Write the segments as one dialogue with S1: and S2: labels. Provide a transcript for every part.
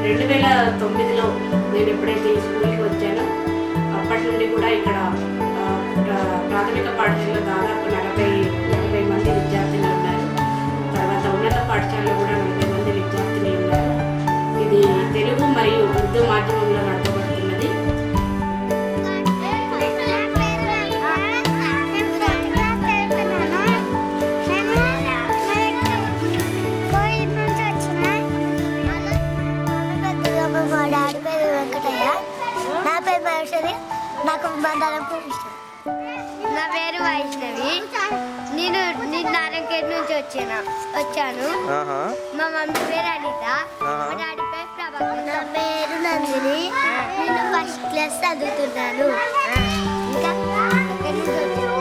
S1: రెండు వేల తొమ్మిదిలో నేను ఎప్పుడైతే ఈ స్కూల్కి వచ్చానో అప్పటి నుండి కూడా ఇక్కడ ఆ, ప్ర- ప్రాథమిక పాఠశాలలో దాదాపు నలభై నలభై మంది విద్యార్థులు ఉన్నారు తర్వాత ఉన్నత పాఠశాలలో కూడా నలభై మంది విద్యార్థులు ఉన్నారు ఇది తెలుగు మరియు ఉర్దూ మాధ్యమంలో నడపబడుతున్నది
S2: డాడీ పేరు వెంకటయ్య నా పేరు మహేశ్వరి నాకు మండలం ఇష్టం
S3: నా పేరు వైష్ణవి నేను నేను నారాయణఖేడ్ నుంచి వచ్చిన వచ్చాను
S4: ఆహా.
S3: మా మమ్మీ పేరు అనిత
S4: ఆహా.
S3: మా డాడీ పేరు ప్రభాకర్
S2: నా పేరు నందిని నేను ఫస్ట్ క్లాస్ చదువుతున్నాను ఇంకా ఎక్కడి నుంచి వచ్చావు?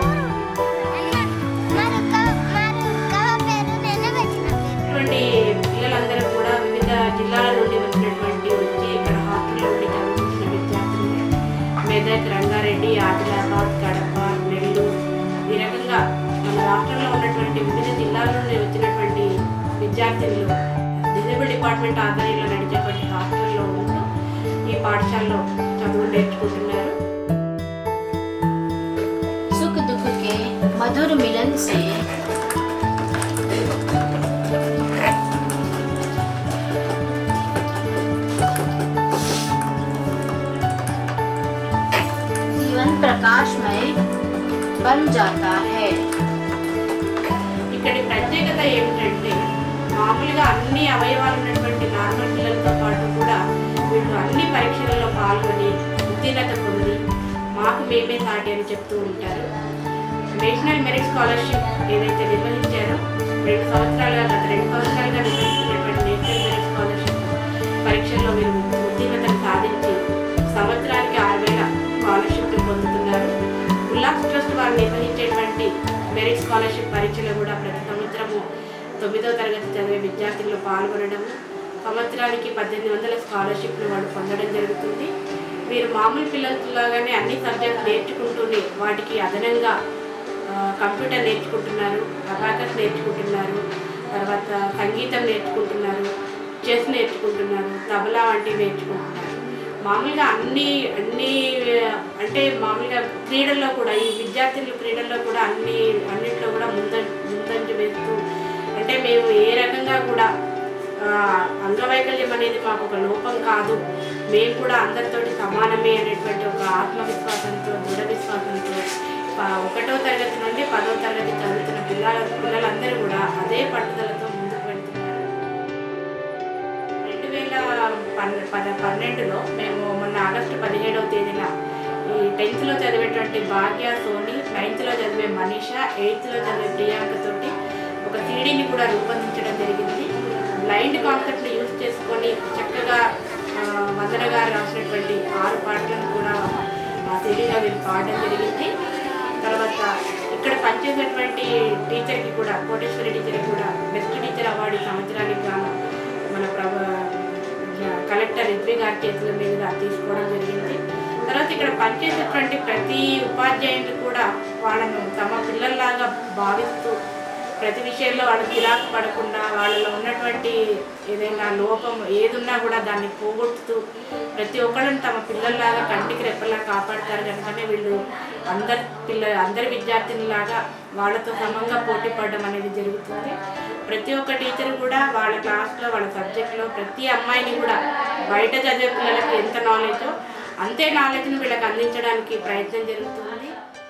S2: మరొక మరొక పేరు నేనే పెట్టిన పేరు
S1: ఇటువంటి పిల్లలందరూ కూడా వివిధ జిల్లాల నుండి వచ్చినటువంటి వచ్చి ఇక్కడ హాస్టల్లో ఉండి చదువుకుంటున్న విద్యార్థులు మెదక్ రంగారెడ్డి ఆదిలాబాద్ కడప నెల్లూరు ఈ రకంగా మన రాష్ట్రంలో ఉన్నటువంటి వివిధ జిల్లాల నుండి వచ్చినటువంటి విద్యార్థులు డిజేబుల్ డిపార్ట్మెంట్ ఆధ్వర్యంలో నడిచేటువంటి హాస్టల్లో ఉంటూ ఈ పాఠశాలలో చదువు నేర్చుకుంటున్నారు
S5: सुख दुख के मधुर मिलन से जीवन प्रकाशमय बन जाता है
S1: ఇక్కడి ప్రత్యేకత ఏమిటంటే మామూలుగా అన్ని అవయవాలు ఉన్నటువంటి నార్మల్ పిల్లలతో పాటు కూడా వీళ్ళు అన్ని పరీక్షలలో పాల్గొని ఉత్తీర్ణత పొంది మాకు మేమే సాటి అని చెప్తూ ఉంటారు నేషనల్ మెరిట్ స్కాలర్షిప్ ఏదైతే నిర్వహించారో రెండు సంవత్సరాలుగా గత రెండు సంవత్సరాలుగా నిర్వహిస్తున్నటువంటి నేషనల్ మెరిట్ స్కాలర్షిప్ పరీక్షల్లో వీరు ఉత్తీర్ణతను సాధించి సంవత్సరానికి ఆరు వేల స్కాలర్షిప్లు పొందుతున్నారు ఉల్లాస్ ట్రస్ట్ వారు నిర్వహించేటువంటి మెరిట్ స్కాలర్షిప్ పరీక్షలో కూడా ప్రతి సంవత్సరము తొమ్మిదో తరగతి చదివే విద్యార్థులు పాల్గొనడం సంవత్సరానికి పద్దెనిమిది వందల స్కాలర్షిప్లు వాళ్ళు పొందడం జరుగుతుంది వీరు మామూలు పిల్లలలాగానే అన్ని సబ్జెక్ట్స్ నేర్చుకుంటూనే వాటికి అదనంగా ఆ, కంప్యూటర్ నేర్చుకుంటున్నారు అబాకస్ నేర్చుకుంటున్నారు తర్వాత సంగీతం నేర్చుకుంటున్నారు చెస్ నేర్చుకుంటున్నారు తబలా వంటివి నేర్చుకుంటున్నారు మామూలుగా అన్ని అన్ని ఆ, అంటే మామూలుగా క్రీడల్లో కూడా ఈ విద్యార్థులు క్రీడల్లో కూడా అన్ని అన్నింటిలో కూడా ముంద ముందంజ వేస్తూ అంటే మేము ఏ రకంగా కూడా ఆ, అంగవైకల్యం అనేది మాకు ఒక లోపం కాదు మేము కూడా అందరితోటి సమానమే అనేటువంటి ఒక ఆత్మవిశ్వాసంతో దృఢ విశ్వాసంతో ప- ఒకటో తరగతి నుండి పదో తరగతి చదువుతున్న పిల్లల పిల్లలందరూ కూడా అదే పట్టుదలతో ముందుకు వెళ్తున్నారు రెండు వేల పన్నె పద పన్నెండులో మేము మొన్న ఆగస్టు పదిహేడవ తేదీన ఈ టెన్త్లో చదివేటువంటి భాగ్య సోని నైన్త్లో చదివే మనీష ఎయిత్లో చదివే ప్రియాంక తోటి ఒక సీడీని కూడా రూపొందించడం జరిగింది బ్లైండ్ కాన్సెప్ట్ని యూజ్ చేసుకొని చక్కగా ఆ, వందన గారు రాసినటువంటి ఆరు పాటలను కూడా ఆ సీడీలో వీళ్ళు పాడడం జరిగింది తర్వాత ఇక్కడ పనిచేసేటువంటి టీచర్కి కూడా కోటేశ్వరి టీచర్కి కూడా బెస్ట్ టీచర్ అవార్డు ఈ సంవత్సరానికి గాను మన ప్రభ కలెక్టర్ రిత్వి గారి చేతుల మీదుగా తీసుకోవడం జరిగింది తర్వాత ఇక్కడ పనిచేసేటువంటి ప్రతి ఉపాధ్యాయులు కూడా వాళ్ళను తమ పిల్లల్లాగా భావిస్తూ ప్రతి విషయంలో వాళ్ళు చిరాకు పడకుండా వాళ్ళలో ఉన్నటువంటి ఏదైనా లోపం ఏదున్నా కూడా దాన్ని పోగొట్టుతూ ప్రతి ఒక్కళ్ళని తమ పిల్లల్లాగా కంటికి రెప్పలా కాపాడతారు కనుకనే వీళ్ళు అందరి పిల్ల అందరి విద్యార్థినిలాగా వాళ్ళతో సమంగా పోటీ పడడం అనేది జరుగుతుంది ప్రతి ఒక్క టీచర్ కూడా వాళ్ళ క్లాస్లో వాళ్ళ సబ్జెక్ట్లో ప్రతి అమ్మాయిని కూడా బయట చదివే పిల్లలకు ఎంత నాలెడ్జో అంతే నాలెడ్జ్ని వీళ్ళకి అందించడానికి ప్రయత్నం జరుగుతుంది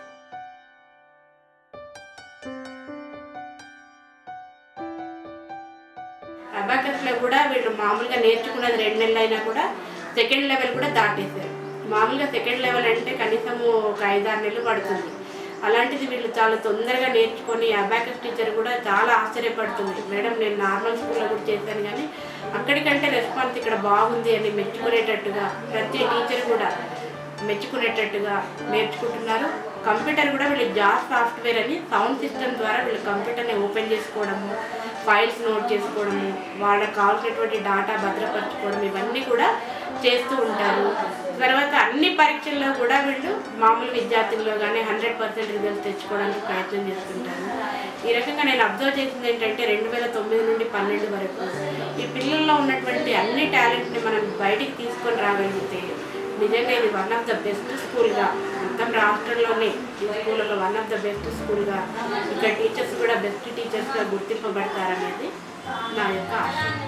S1: అబాకస్లో కూడా వీళ్ళు మామూలుగా నేర్చుకున్నది రెండు నెలలు అయినా కూడా సెకండ్ లెవెల్ కూడా దాటేశారు మామూలుగా సెకండ్ లెవెల్ అంటే కనీసము ఒక ఐదారు నెలలు పడుతుంది అలాంటిది వీళ్ళు చాలా తొందరగా నేర్చుకొని అబాకస్ టీచర్ కూడా చాలా ఆశ్చర్యపడుతుంది మేడం నేను నార్మల్ స్కూల్లో కూడా చేశాను కానీ అక్కడికంటే రెస్పాన్స్ ఇక్కడ బాగుంది అని మెచ్చుకునేటట్టుగా ప్రతి టీచర్ కూడా మెచ్చుకునేటట్టుగా నేర్చుకుంటున్నారు కంప్యూటర్ కూడా వీళ్ళు జాస్ సాఫ్ట్వేర్ అని సౌండ్ సిస్టమ్ ద్వారా వీళ్ళు కంప్యూటర్ని ఓపెన్ చేసుకోవడము ఫైల్స్ నోట్ చేసుకోవడము వాళ్ళకి కావాల్సినటువంటి డాటా భద్రపరచుకోవడం ఇవన్నీ కూడా చేస్తూ ఉంటారు తర్వాత అన్ని పరీక్షల్లో కూడా వీళ్ళు మామూలు విద్యార్థుల్లో కానీ హండ్రెడ్ పర్సెంట్ రిజల్ట్స్ తెచ్చుకోవడానికి ప్రయత్నం చేస్తుంటారు ఈ రకంగా నేను అబ్జర్వ్ చేసింది ఏంటంటే రెండు వేల తొమ్మిది నుండి పన్నెండు వరకు ఈ పిల్లల్లో ఉన్నటువంటి అన్ని టాలెంట్ని మనం బయటికి తీసుకొని రాగలిగితే నిజంగా ఇది వన్ ఆఫ్ ద బెస్ట్ స్కూల్గా మొత్తం రాష్ట్రంలోనే ఈ స్కూల్ ఒక వన్ ఆఫ్ ద బెస్ట్ స్కూల్గా ఇక్కడ టీచర్స్ కూడా బెస్ట్ టీచర్స్గా గుర్తింపబడతారనేది నా యొక్క ఆశ